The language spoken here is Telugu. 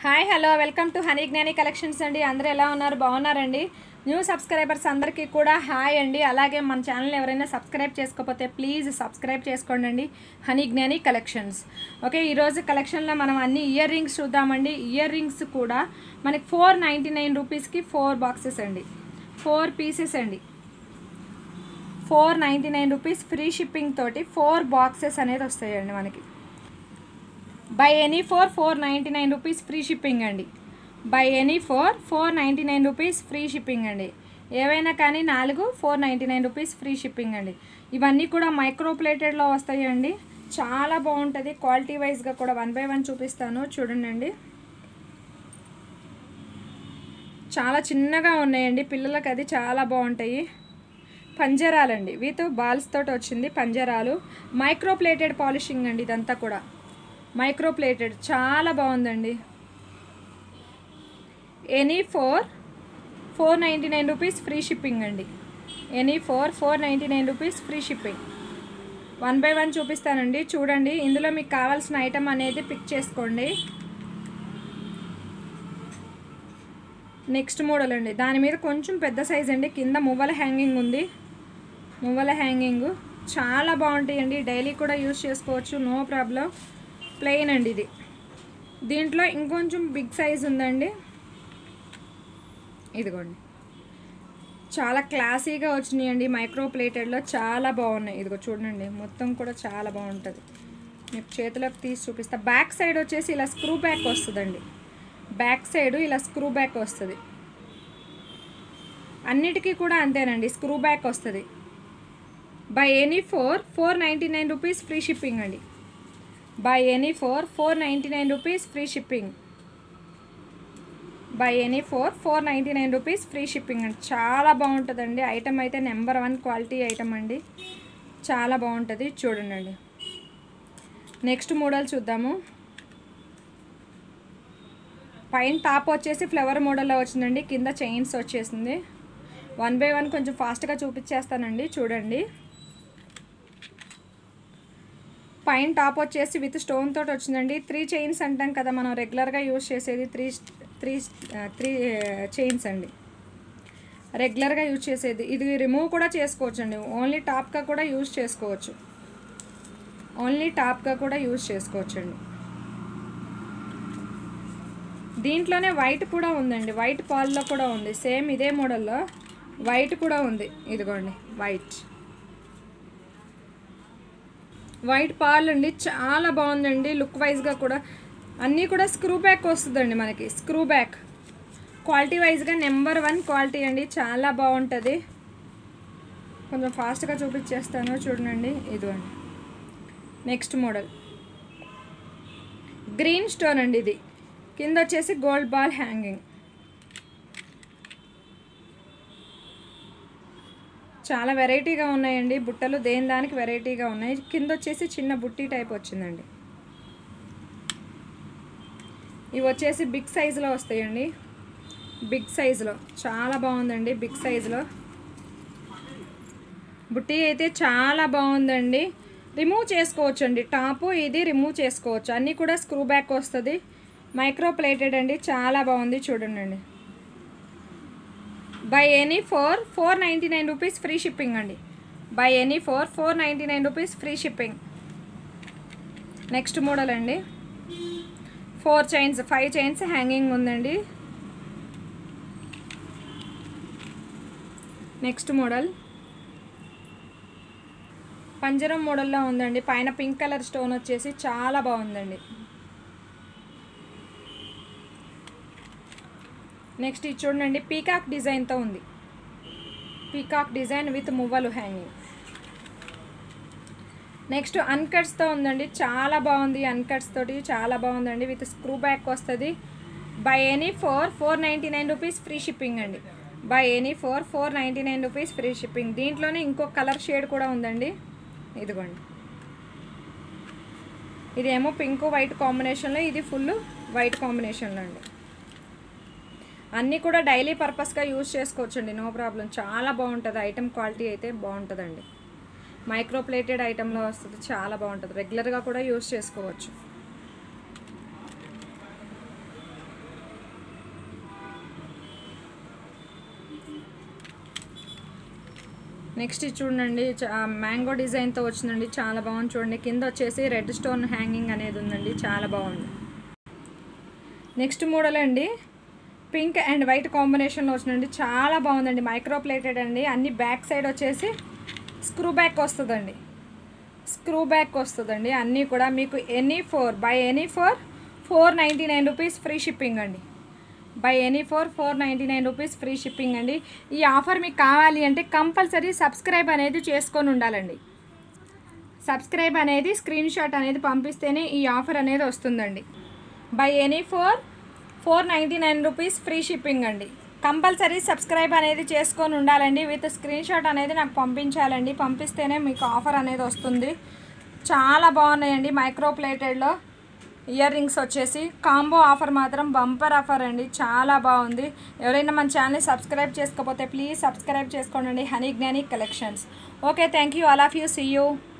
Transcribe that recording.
hi hello welcome to Honey Gnani collections అండి అందరూ ఎలా ఉన్నారు బాగున్నారండి న్యూ సబ్స్క్రైబర్స్ అందరికీ కూడా హాయ్ అండి అలాగే మన ఛానల్ ఎవరైనా సబ్స్క్రైబ్ చేసుకోకపోతే ప్లీజ్ సబ్స్క్రైబ్ చేసుకోండి అండి హనీ జ్ఞాని కలెక్షన్స్ ఓకే ఈరోజు కలెక్షన్లో మనం అన్ని ఇయర్ రింగ్స్ చూద్దామండి ఇయర్ రింగ్స్ కూడా మనకి ఫోర్ నైంటీ నైన్ రూపీస్కి ఫోర్ బాక్సెస్ అండి ఫోర్ పీసెస్ అండి four ninety nine rupees free shipping తోటి ఫోర్ బాక్సెస్ అనేది వస్తాయండి మనకి buy any four four ninety nine rupees free shipping అండి buy any four four ninety nine rupees free shipping అండి ఏవైనా కానీ నాలుగు four ninety nine rupees free shipping అండి ఇవన్నీ కూడా మైక్రో ప్లేటెడ్లో వస్తాయండి చాలా బాగుంటుంది క్వాలిటీ వైజ్గా కూడా వన్ బై వన్ చూపిస్తాను చూడండి చాలా చిన్నగా ఉన్నాయండి పిల్లలకి అది చాలా బాగుంటాయి పంజరాలండి విత్ బాల్స్ తోటి వచ్చింది పంజరాలు మైక్రో ప్లేటెడ్ పాలిషింగ్ అండి ఇదంతా కూడా మైక్రో ప్లేటెడ్ చాలా బాగుందండి any four four ninety nine rupees free shipping అండి any four four ninety nine rupees free shipping one by one చూపిస్తానండి చూడండి ఇందులో మీకు కావాల్సిన ఐటమ్ అనేది పిక్ చేసుకోండి నెక్స్ట్ మోడల్ అండి దాని మీద కొంచెం పెద్ద సైజ్ అండి కింద మువ్వల హ్యాంగింగ్ ఉంది మువ్వల హ్యాంగింగ్ చాలా బాగుంటాయండి డైలీ కూడా యూస్ చేసుకోవచ్చు నో ప్రాబ్లం ప్లెయిన్ అండి ఇది దీంట్లో ఇంకొంచెం బిగ్ సైజ్ ఉందండి ఇదిగోండి చాలా క్లాసీగా వచ్చినాయండి మైక్రో ప్లేటెడ్లో చాలా బాగున్నాయి ఇదిగో చూడండి మొత్తం కూడా చాలా బాగుంటుంది మీకు చేతిలోకి తీసి చూపిస్తా బ్యాక్ సైడ్ వచ్చేసి ఇలా స్క్రూ బ్యాక్ వస్తుందండి బ్యాక్ సైడ్ ఇలా స్క్రూ బ్యాక్ వస్తుంది అన్నిటికీ కూడా అంతేనండి స్క్రూ బ్యాక్ వస్తుంది buy any four four ninety nine rupees free shipping అండి buy any four four ninety nine rupees free shipping buy any four four ninety nine rupees free shipping అండి చాలా బాగుంటుందండి ఐటమ్ అయితే నెంబర్ వన్ క్వాలిటీ ఐటమ్ అండి చాలా బాగుంటుంది చూడండి నెక్స్ట్ మోడల్ చూద్దాము పైన టాప్ వచ్చేసి ఫ్లవర్ మోడల్లో వచ్చిందండి కింద చైన్స్ వచ్చేసింది వన్ బై వన్ కొంచెం ఫాస్ట్గా చూపించేస్తానండి చూడండి పైన టాప్ వచ్చేసి విత్ స్టోన్ తోటి వచ్చిందండి త్రీ చైన్స్ అంటాం కదా మనం రెగ్యులర్గా యూజ్ చేసేది త్రీ త్రీ త్రీ చైన్స్ అండి రెగ్యులర్గా యూజ్ చేసేది ఇది రిమూవ్ కూడా చేసుకోవచ్చు అండి ఓన్లీ టాప్గా కూడా యూజ్ చేసుకోవచ్చు ఓన్లీ టాప్గా కూడా యూజ్ చేసుకోవచ్చు అండి దీంట్లోనే వైట్ కూడా ఉందండి వైట్ పాల్లో కూడా ఉంది సేమ్ ఇదే మోడల్లో వైట్ కూడా ఉంది ఇదిగోండి వైట్ వైట్ పాల్ అండి చాలా బాగుందండి లుక్ వైజ్గా కూడా అన్నీ కూడా స్క్రూ బ్యాక్ వస్తుందండి మనకి స్క్రూ బ్యాక్ క్వాలిటీ వైజ్గా నెంబర్ వన్ క్వాలిటీ అండి చాలా బాగుంటుంది కొంచెం ఫాస్ట్గా చూపించేస్తాను చూడండి ఇదిగోండి నెక్స్ట్ మోడల్ గ్రీన్ స్టోన్ అండి ఇది కింద వచ్చేసి గోల్డ్ బాల్ హ్యాంగింగ్ చాలా వెరైటీగా ఉన్నాయండి బుట్టలు దేని దానికి వెరైటీగా ఉన్నాయి కింద వచ్చేసి చిన్న బుట్టి టైప్ వచ్చిందండి ఇవి వచ్చేసి బిగ్ సైజులో వస్తాయండి బిగ్ సైజులో చాలా బాగుందండి బిగ్ సైజులో బుట్టి అయితే చాలా బాగుందండి రిమూవ్ చేసుకోవచ్చు అండి టాపు ఇది రిమూవ్ చేసుకోవచ్చు అన్నీ కూడా స్క్రూ బ్యాక్ వస్తుంది మైక్రో ప్లేటెడ్ అండి చాలా బాగుంది చూడండి buy any four four ninety nine rupees free shipping అండి buy any four four ninety nine rupees free shipping next model అండి four chains five chains hanging ఉందండి నెక్స్ట్ మోడల్ పంజరం మోడల్లో ఉందండి పైన పింక్ కలర్ స్టోన్ వచ్చేసి చాలా బాగుందండి నెక్స్ట్ ఇది చూడండి పీకాక్ డిజైన్తో ఉంది పీకాక్ డిజైన్ విత్ మువ్వలు హ్యాంగింగ్ నెక్స్ట్ అన్కట్స్తో ఉందండి చాలా బాగుంది అన్కట్స్ తోటి చాలా బాగుందండి విత్ స్క్రూ బ్యాక్ వస్తుంది buy any four four ninety nine rupees free shipping అండి buy any four four ninety nine rupees free shipping దీంట్లోనే ఇంకో కలర్ షేడ్ కూడా ఉందండి ఇదిగోండి ఇదేమో పింక్ వైట్ కాంబినేషన్లో ఇది ఫుల్ వైట్ కాంబినేషన్లో అండి అన్నీ కూడా డైలీ పర్పస్గా యూజ్ చేసుకోవచ్చండి నో ప్రాబ్లం చాలా బాగుంటుంది ఐటమ్ క్వాలిటీ అయితే బాగుంటుందండి మైక్రో ప్లేటెడ్ ఐటెంలో వస్తుంది చాలా బాగుంటుంది రెగ్యులర్గా కూడా యూజ్ చేసుకోవచ్చు నెక్స్ట్ ఇది చూడండి మ్యాంగో డిజైన్తో వచ్చిందండి చాలా బాగుంది చూడండి కింద వచ్చేసి రెడ్ స్టోన్ హ్యాంగింగ్ అనేది ఉందండి చాలా బాగుంది నెక్స్ట్ మోడల్ అండి పింక్ అండ్ వైట్ కాంబినేషన్లో వచ్చిందండి చాలా బాగుందండి మైక్రో ప్లేటెడ్ అండి అన్ని బ్యాక్ సైడ్ వచ్చేసి స్క్రూ బ్యాక్ వస్తుందండి స్క్రూ బ్యాక్ వస్తుందండి అన్నీ కూడా మీకు any four buy any four four ninety nine rupees free shipping అండి buy any four four ninety nine rupees free shipping అండి ఈ ఆఫర్ మీకు కావాలి అంటే కంపల్సరీ సబ్స్క్రైబ్ అనేది చేసుకొని ఉండాలండి సబ్స్క్రైబ్ అనేది స్క్రీన్ షాట్ అనేది పంపిస్తేనే ఈ ఆఫర్ అనేది వస్తుందండి buy any four four ninety nine rupees free shipping అండి కంపల్సరీ సబ్స్క్రైబ్ అనేది చేసుకొని ఉండాలండి విత్ స్క్రీన్ షాట్ అనేది నాకు పంపించాలండి పంపిస్తేనే మీకు ఆఫర్ అనేది వస్తుంది చాలా బాగున్నాయండి మైక్రో ప్లేటెడ్లో ఇయర్ రింగ్స్ వచ్చేసి కాంబో ఆఫర్ మాత్రం బంపర్ ఆఫర్ అండి చాలా బాగుంది ఎవరైనా మన ఛానల్ని సబ్స్క్రైబ్ చేసుకోకపోతే ప్లీజ్ సబ్స్క్రైబ్ చేసుకోండి Honey Gnani collections okay thank you all of you see you